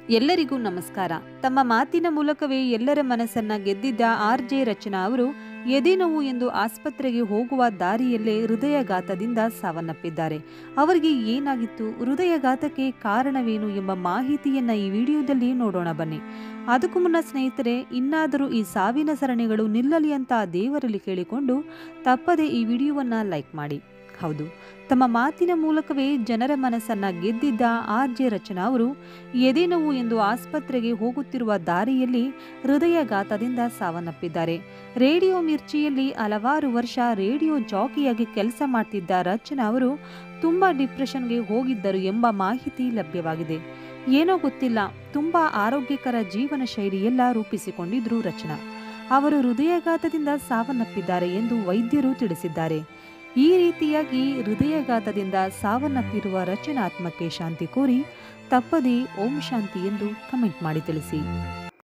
ಎಲ್ಲರಿಗೂ ನಮಸ್ಕಾರ ತಮ್ಮ ಮಾತಿನ ಮೂಲಕವೇ ಎಲ್ಲರ ಮನಸ್ಸನ್ನ ಗೆದ್ದಿದ್ದ ಆರ್ ಜೆ ರಚನಾ ಅವರು ಎದೆನೋವು ಎಂದು ಆಸ್ಪತ್ರೆಗೆ ಹೋಗುವ ದಾರಿಯಲ್ಲೇ ಹೃದಯಘಾತದಿಂದ ಸಾವನ್ನಪ್ಪಿದ್ದಾರೆ ಅವರಿಗೆ ಏನಾಗಿತ್ತು ಹೃದಯಘಾತಕ್ಕೆ ಕಾರಣವೇನು ಎಂಬ ಮಾಹಿತಿಯನ್ನ ಈ ವಿಡಿಯೋದಲ್ಲಿ ನೋಡೋಣ ಬನ್ನಿ ಅದಕ್ಕೂ ಮುನ್ನ ಸ್ನೇಹಿತರೆ ಇನ್ನಾದರೂ ಈ ಸಾವಿನ ಸರಣಿಗಳು ನಿಲ್ಲಲಿ ಅಂತ ದೇವರಲ್ಲಿ ಕೇಳಿಕೊಂಡು ತಪ್ಪದೆ ಈ ವಿಡಿಯೋವನ್ನ ಲೈಕ್ ಮಾಡಿ ಹೌದು ತಮ್ಮ ಮಾತಿನ ಮೂಲಕವೇ ಜನರ ಮನಸ್ಸನ್ನ ಗೆದ್ದಿದ್ದ ಆರ್ ಜೆ ರಚನಾ ಅವರು ಎದೆನೋವು ಎಂದು ಆಸ್ಪತ್ರೆಗೆ ಹೋಗುತ್ತಿರುವ ದಾರಿಯಲ್ಲಿ ಹೃದಯಘಾತದಿಂದ ಸಾವನ್ನಪ್ಪಿದ್ದಾರೆ ರೇಡಿಯೋ ಮಿರ್ಚಿಯಲ್ಲಿ ಹಲವಾರು ವರ್ಷ ರೇಡಿಯೋ ಜಾಕಿಯಾಗಿ ಕೆಲಸ ಮಾಡ್ತಿದ್ದ ರಚನಾ ಅವರು ತುಂಬಾ ಡಿಪ್ರೆಷನ್ಗೆ ಹೋಗಿದ್ದರು ಎಂಬ ಮಾಹಿತಿ ಲಭ್ಯವಾಗಿದೆ ಏನೋ ಗೊತ್ತಿಲ್ಲ ತುಂಬಾ ಆರೋಗ್ಯಕರ ಜೀವನ ಶೈಲಿಯೆಲ್ಲ ರೂಪಿಸಿಕೊಂಡಿದ್ರು ರಚನಾ ಅವರು ಹೃದಯಘಾತದಿಂದ ಸಾವನ್ನಪ್ಪಿದ್ದಾರೆ ಎಂದು ವೈದ್ಯರು ತಿಳಿಸಿದ್ದಾರೆ ಈ ರೀತಿಯಾಗಿ ಹೃದಯಘಾತದಿಂದ ಸಾವನ್ನಪ್ಪಿರುವ ರಚನಾತ್ಮಕ್ಕೆ ಶಾಂತಿ ಕೋರಿ ತಪ್ಪದೇ ಓಂ ಶಾಂತಿ ಎಂದು ಕಮೆಂಟ್ ಮಾಡಿ ತಿಳಿಸಿ